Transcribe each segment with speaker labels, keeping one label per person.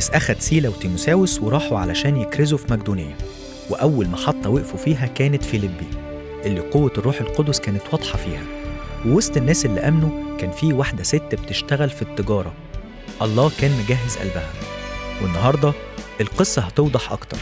Speaker 1: بولس أخد سيلا وتيموساوس وراحوا علشان يكرزوا في مقدونية وأول محطة وقفوا فيها كانت فيليبي اللي قوة الروح القدس كانت واضحة فيها ووسط الناس اللي آمنوا كان في واحدة ست بتشتغل في التجارة الله كان مجهز قلبها والنهاردة القصة هتوضح أكتر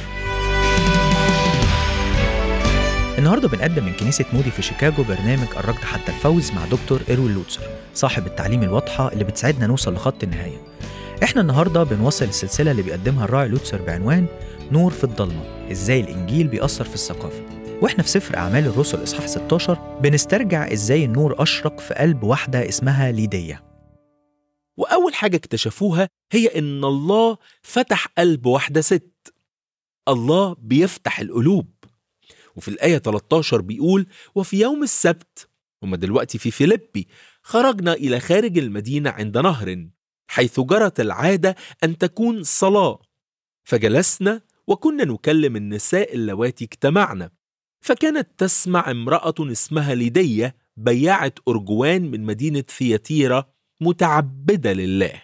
Speaker 1: النهارده بنقدم من كنيسة مودي في شيكاغو برنامج الركض حتى الفوز مع دكتور إيروين لوتسر صاحب التعليم الواضحة اللي بتساعدنا نوصل لخط النهاية احنا النهارده بنواصل السلسلة اللي بيقدمها الراعي لوتسر بعنوان نور في الضلمة ازاي الإنجيل بيأثر في الثقافة واحنا في سفر أعمال الرسل إصحاح 16 بنسترجع ازاي النور أشرق في قلب واحدة اسمها ليدية
Speaker 2: وأول حاجة اكتشفوها هي إن الله فتح قلب واحدة ست الله بيفتح القلوب وفي الآية 13 بيقول وفي يوم السبت هما دلوقتي في فيليبي خرجنا إلى خارج المدينة عند نهر حيث جرت العادة أن تكون صلاة فجلسنا وكنا نكلم النساء اللواتي اجتمعنا فكانت تسمع امرأة اسمها ليدية بياعة أرجوان من مدينة ثياتيرا متعبدة لله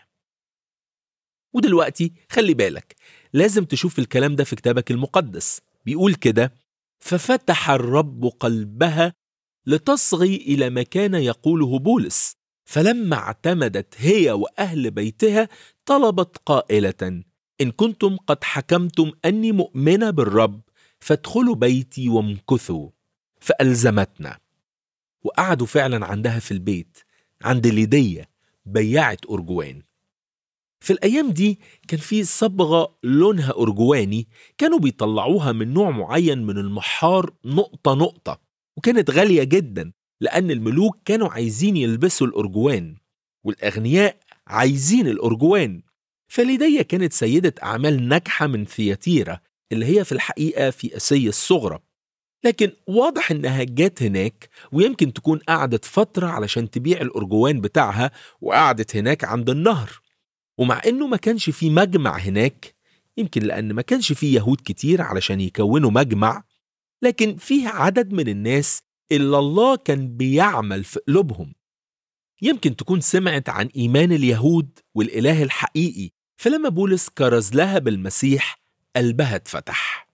Speaker 2: ودلوقتي خلي بالك لازم تشوف الكلام ده في كتابك المقدس بيقول كده ففتح الرب قلبها لتصغي الى ما كان يقوله بولس فلما اعتمدت هي واهل بيتها طلبت قائله ان كنتم قد حكمتم اني مؤمنه بالرب فادخلوا بيتي وامكثوا فالزمتنا وقعدوا فعلا عندها في البيت عند ليدية بياعة أرجوان في الأيام دي كان في صبغة لونها أرجواني كانوا بيطلعوها من نوع معين من المحار نقطة نقطة وكانت غالية جدا لأن الملوك كانوا عايزين يلبسوا الأرجوان والأغنياء عايزين الأرجوان فليدية كانت سيدة أعمال ناجحة من ثياتيرا اللي هي في الحقيقة في أسيا الصغرى لكن واضح إنها جات هناك ويمكن تكون قعدت فترة علشان تبيع الأرجوان بتاعها وقعدت هناك عند النهر ومع إنه ما كانش في مجمع هناك يمكن لأن ما كانش في يهود كتير علشان يكونوا مجمع لكن فيه عدد من الناس اللي الله كان بيعمل في قلوبهم يمكن تكون سمعت عن إيمان اليهود والإله الحقيقي فلما بولس كرز لها بالمسيح قلبها اتفتح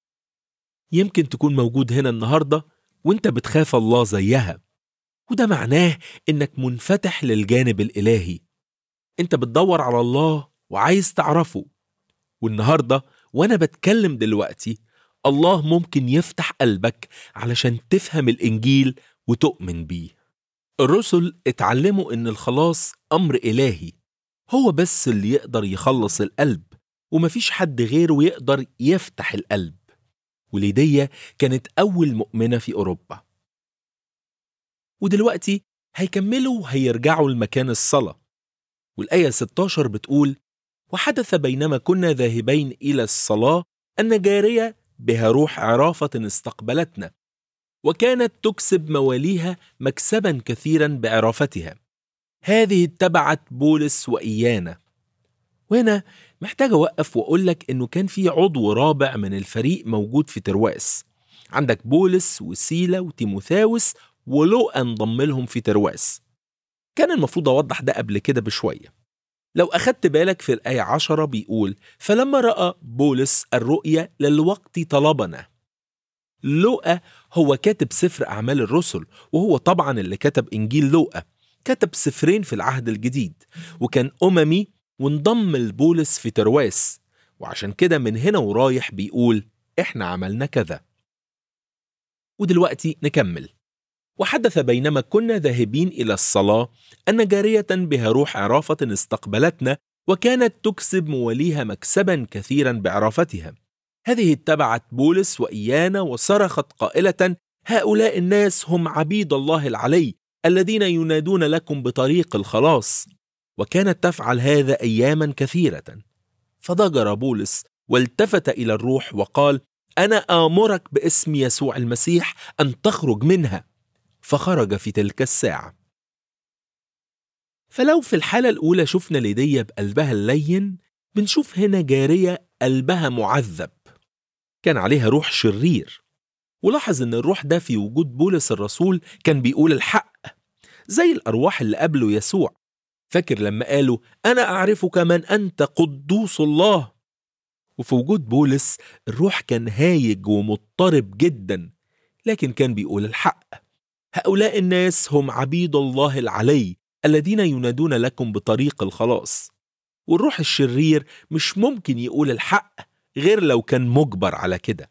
Speaker 2: يمكن تكون موجود هنا النهاردة وانت بتخاف الله زيها وده معناه انك منفتح للجانب الإلهي انت بتدور على الله وعايز تعرفه والنهاردة وانا بتكلم دلوقتي الله ممكن يفتح قلبك علشان تفهم الإنجيل وتؤمن بيه الرسل اتعلموا ان الخلاص أمر إلهي هو بس اللي يقدر يخلص القلب ومفيش حد غيره يقدر يفتح القلب وليدية كانت أول مؤمنة في أوروبا ودلوقتي هيكملوا وهيرجعوا لمكان الصلاة والآية 16 بتقول وحدث بينما كنا ذاهبين إلى الصلاة أن جارية بها روح عرافة استقبلتنا وكانت تكسب مواليها مكسبا كثيرا بعرافتها هذه اتبعت بولس وإيانا وهنا محتاج أوقف وأقول لك إنه كان في عضو رابع من الفريق موجود في ترواس عندك بولس وسيلا وتيموثاوس ولوقا انضم لهم في ترواس كان المفروض أوضح ده قبل كده بشوية لو أخدت بالك في الآية عشرة بيقول فلما رأى بولس الرؤية للوقت طلبنا لوقا هو كاتب سفر أعمال الرسل وهو طبعا اللي كتب إنجيل لوقا كتب سفرين في العهد الجديد وكان أممي وانضم لبولس في ترواس وعشان كده من هنا ورايح بيقول احنا عملنا كذا ودلوقتي نكمل وحدث بينما كنا ذاهبين إلى الصلاة أن جارية بها روح عرافة استقبلتنا وكانت تكسب مواليها مكسبا كثيرا بعرافتها هذه اتبعت بولس وإيانا وصرخت قائلة هؤلاء الناس هم عبيد الله العلي الذين ينادون لكم بطريق الخلاص وكانت تفعل هذا اياما كثيره فضجر بولس والتفت الى الروح وقال انا امرك باسم يسوع المسيح ان تخرج منها فخرج في تلك الساعه فلو في الحاله الاولى شفنا ليدية بقلبها اللين بنشوف هنا جاريه قلبها معذب كان عليها روح شرير ولاحظ ان الروح ده في وجود بولس الرسول كان بيقول الحق زي الارواح اللي قبله يسوع فاكر لما قالوا أنا أعرفك من أنت قدوس الله وفي وجود بولس الروح كان هايج ومضطرب جدا لكن كان بيقول الحق هؤلاء الناس هم عبيد الله العلي الذين ينادون لكم بطريق الخلاص والروح الشرير مش ممكن يقول الحق غير لو كان مجبر على كده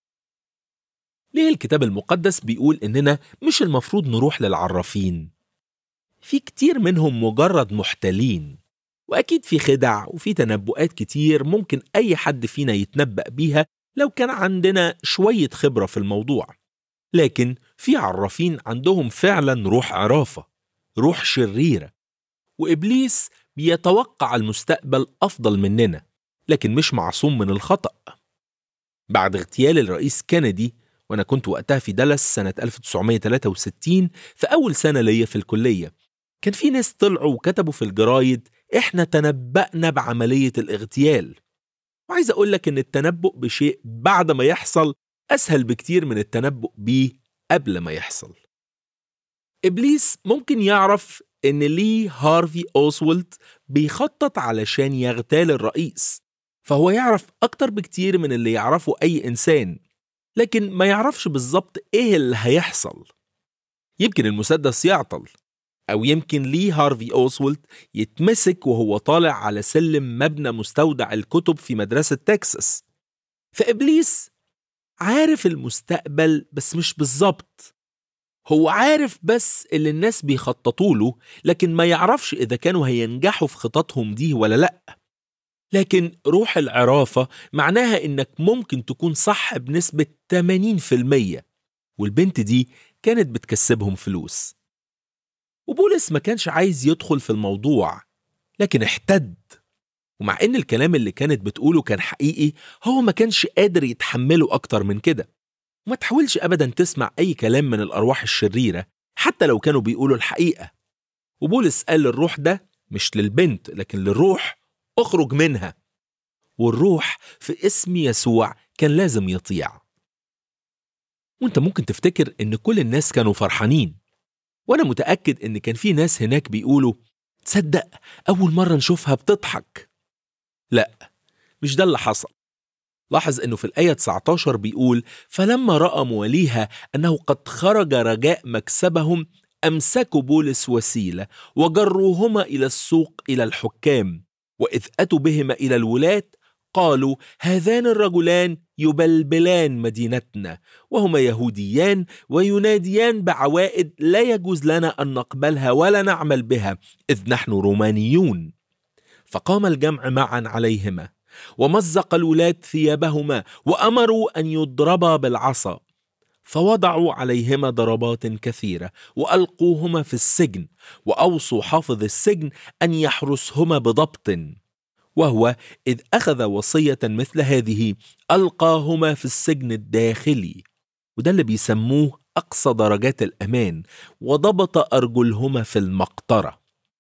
Speaker 2: ليه الكتاب المقدس بيقول إننا مش المفروض نروح للعرافين في كتير منهم مجرد محتلين وأكيد في خدع وفي تنبؤات كتير ممكن أي حد فينا يتنبأ بيها لو كان عندنا شوية خبرة في الموضوع لكن في عرافين عندهم فعلا روح عرافة روح شريرة وإبليس بيتوقع المستقبل أفضل مننا لكن مش معصوم من الخطأ بعد اغتيال الرئيس كينيدي وأنا كنت وقتها في دالاس سنة 1963 في أول سنة ليا في الكلية كان في ناس طلعوا وكتبوا في الجرايد إحنا تنبأنا بعملية الاغتيال وعايز أقول لك إن التنبؤ بشيء بعد ما يحصل أسهل بكتير من التنبؤ بيه قبل ما يحصل إبليس ممكن يعرف إن لي هارفي أوسولد بيخطط علشان يغتال الرئيس فهو يعرف أكتر بكتير من اللي يعرفه أي إنسان لكن ما يعرفش بالظبط إيه اللي هيحصل يمكن المسدس يعطل أو يمكن لي هارفي أوسولد يتمسك وهو طالع على سلم مبنى مستودع الكتب في مدرسة تكساس فإبليس عارف المستقبل بس مش بالظبط هو عارف بس اللي الناس بيخططوا له لكن ما يعرفش إذا كانوا هينجحوا في خططهم دي ولا لأ لكن روح العرافة معناها إنك ممكن تكون صح بنسبة 80% والبنت دي كانت بتكسبهم فلوس وبولس ما كانش عايز يدخل في الموضوع لكن احتد ومع ان الكلام اللي كانت بتقوله كان حقيقي هو ما كانش قادر يتحمله اكتر من كده وما تحاولش ابدا تسمع اي كلام من الارواح الشريره حتى لو كانوا بيقولوا الحقيقه وبولس قال للروح ده مش للبنت لكن للروح اخرج منها والروح في اسم يسوع كان لازم يطيع وانت ممكن تفتكر ان كل الناس كانوا فرحانين وانا متاكد ان كان في ناس هناك بيقولوا تصدق اول مره نشوفها بتضحك لا مش ده اللي حصل لاحظ انه في الايه 19 بيقول فلما راى مواليها انه قد خرج رجاء مكسبهم امسكوا بولس وسيله وجروهما الى السوق الى الحكام واذ اتوا بهما الى الولاه قالوا هذان الرجلان يبلبلان مدينتنا وهما يهوديان ويناديان بعوائد لا يجوز لنا ان نقبلها ولا نعمل بها اذ نحن رومانيون فقام الجمع معا عليهما ومزق الولاد ثيابهما وامروا ان يضربا بالعصا فوضعوا عليهما ضربات كثيره والقوهما في السجن واوصوا حافظ السجن ان يحرسهما بضبط وهو اذ اخذ وصيه مثل هذه القاهما في السجن الداخلي وده اللي بيسموه اقصى درجات الامان وضبط ارجلهما في المقطره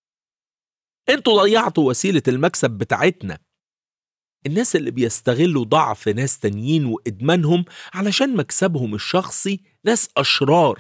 Speaker 2: انتوا ضيعتوا وسيله المكسب بتاعتنا الناس اللي بيستغلوا ضعف ناس تانيين وإدمانهم علشان مكسبهم الشخصي ناس أشرار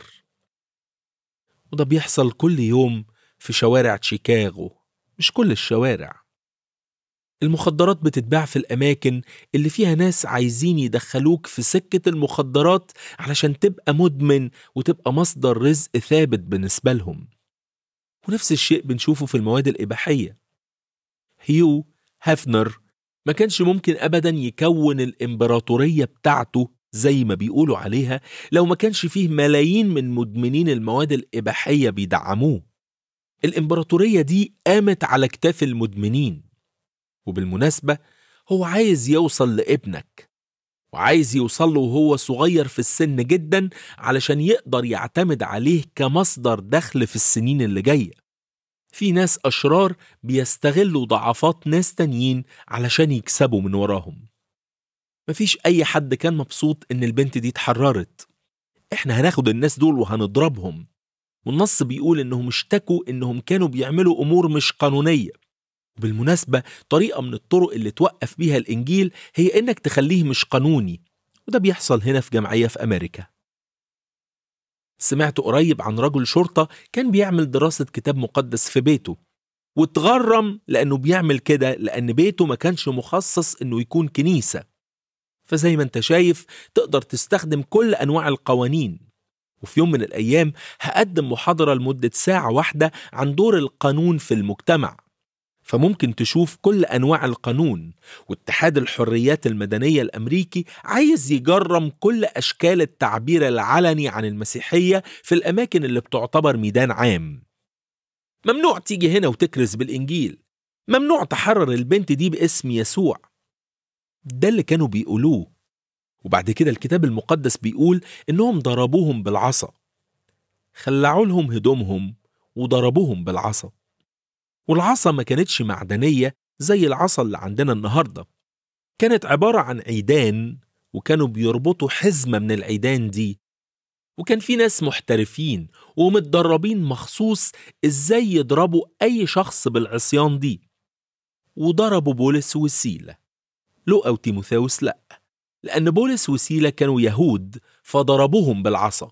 Speaker 2: وده بيحصل كل يوم في شوارع شيكاغو مش كل الشوارع المخدرات بتتباع في الأماكن اللي فيها ناس عايزين يدخلوك في سكة المخدرات علشان تبقى مدمن وتبقى مصدر رزق ثابت بالنسبة لهم ونفس الشيء بنشوفه في المواد الإباحية هيو هافنر ما كانش ممكن ابدا يكون الامبراطوريه بتاعته زي ما بيقولوا عليها لو ما كانش فيه ملايين من مدمنين المواد الاباحيه بيدعموه الامبراطوريه دي قامت على كتاف المدمنين وبالمناسبه هو عايز يوصل لابنك وعايز يوصل له وهو صغير في السن جدا علشان يقدر يعتمد عليه كمصدر دخل في السنين اللي جايه في ناس أشرار بيستغلوا ضعفات ناس تانيين علشان يكسبوا من وراهم مفيش أي حد كان مبسوط إن البنت دي اتحررت إحنا هناخد الناس دول وهنضربهم والنص بيقول إنهم اشتكوا إنهم كانوا بيعملوا أمور مش قانونية بالمناسبة طريقة من الطرق اللي توقف بيها الإنجيل هي إنك تخليه مش قانوني وده بيحصل هنا في جمعية في أمريكا سمعت قريب عن رجل شرطة كان بيعمل دراسة كتاب مقدس في بيته واتغرم لأنه بيعمل كده لأن بيته ما كانش مخصص إنه يكون كنيسة فزي ما انت شايف تقدر تستخدم كل أنواع القوانين وفي يوم من الأيام هقدم محاضرة لمدة ساعة واحدة عن دور القانون في المجتمع فممكن تشوف كل أنواع القانون واتحاد الحريات المدنية الأمريكي عايز يجرم كل أشكال التعبير العلني عن المسيحية في الأماكن اللي بتعتبر ميدان عام ممنوع تيجي هنا وتكرز بالإنجيل ممنوع تحرر البنت دي باسم يسوع ده اللي كانوا بيقولوه وبعد كده الكتاب المقدس بيقول إنهم ضربوهم بالعصا خلعوا لهم هدومهم وضربوهم بالعصا والعصا ما كانتش معدنية زي العصا اللي عندنا النهاردة كانت عبارة عن عيدان وكانوا بيربطوا حزمة من العيدان دي وكان في ناس محترفين ومتدربين مخصوص ازاي يضربوا اي شخص بالعصيان دي وضربوا بولس وسيلة لوقا وتيموثاوس لأ لأن بولس وسيلة كانوا يهود فضربوهم بالعصا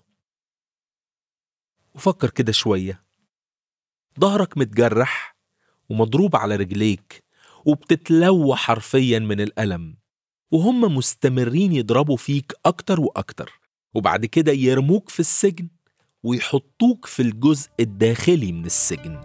Speaker 2: وفكر كده شوية ظهرك متجرح ومضروب على رجليك وبتتلوى حرفيا من الألم وهم مستمرين يضربوا فيك أكتر وأكتر وبعد كده يرموك في السجن ويحطوك في الجزء الداخلي من السجن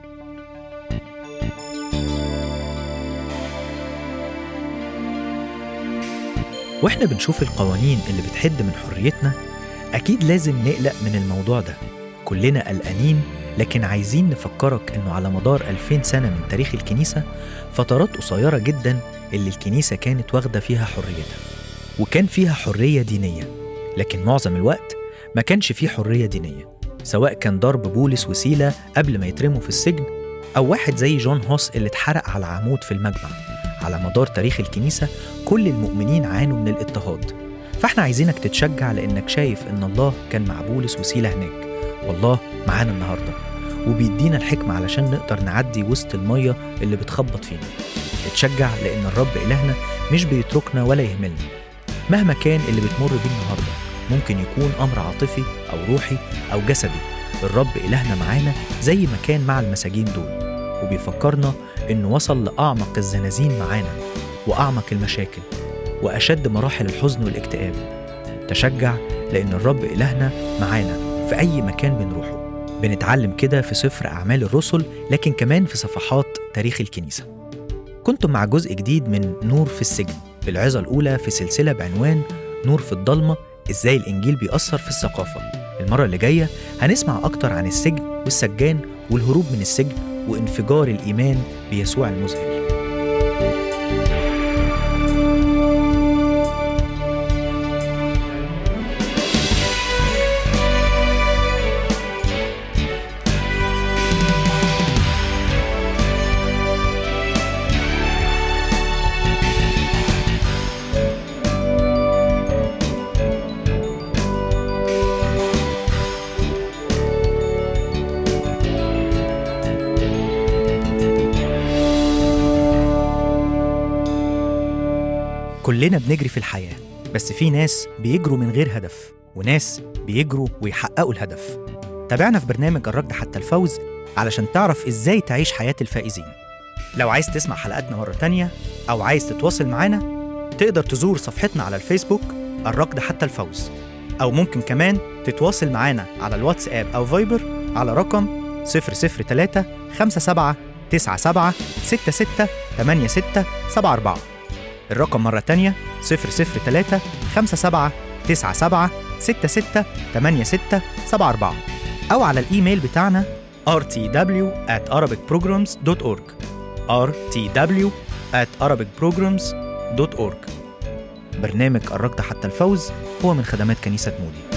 Speaker 1: واحنا بنشوف القوانين اللي بتحد من حريتنا أكيد لازم نقلق من الموضوع ده كلنا قلقانين لكن عايزين نفكرك إنه على مدار 2000 سنة من تاريخ الكنيسة فترات قصيرة جدا اللي الكنيسة كانت واخدة فيها حريتها وكان فيها حرية دينية لكن معظم الوقت ما كانش فيه حرية دينية سواء كان ضرب بولس وسيلة قبل ما يترموا في السجن أو واحد زي جون هوس اللي اتحرق على عمود في المجمع على مدار تاريخ الكنيسة كل المؤمنين عانوا من الاضطهاد فاحنا عايزينك تتشجع لأنك شايف إن الله كان مع بولس وسيلة هناك والله معانا النهاردة وبيدينا الحكمة علشان نقدر نعدي وسط المية اللي بتخبط فينا اتشجع لأن الرب إلهنا مش بيتركنا ولا يهملنا مهما كان اللي بتمر بيه النهارده ممكن يكون امر عاطفي او روحي او جسدي الرب الهنا معانا زي ما كان مع المساجين دول وبيفكرنا انه وصل لاعمق الزنازين معانا واعمق المشاكل واشد مراحل الحزن والاكتئاب تشجع لان الرب الهنا معانا في اي مكان بنروحه بنتعلم كده في سفر اعمال الرسل لكن كمان في صفحات تاريخ الكنيسه كنتم مع جزء جديد من نور في السجن العظة الأولى في سلسلة بعنوان نور في الضلمة إزاي الإنجيل بيأثر في الثقافة المرة اللي جاية هنسمع أكتر عن السجن والسجان والهروب من السجن وانفجار الإيمان بيسوع المذهل كلنا بنجري في الحياة بس في ناس بيجروا من غير هدف وناس بيجروا ويحققوا الهدف تابعنا في برنامج الركض حتى الفوز علشان تعرف ازاي تعيش حياة الفائزين لو عايز تسمع حلقاتنا مرة تانية أو عايز تتواصل معانا تقدر تزور صفحتنا على الفيسبوك الركض حتى الفوز أو ممكن كمان تتواصل معانا على الواتساب أو فايبر على رقم 003 57 97 66 86 74 الرقم مرة تانية 003 57 97 66 86 74 أو على الإيميل بتاعنا rtw at arabicprograms.org rtw at arabicprograms.org برنامج الركض حتى الفوز هو من خدمات كنيسة مودي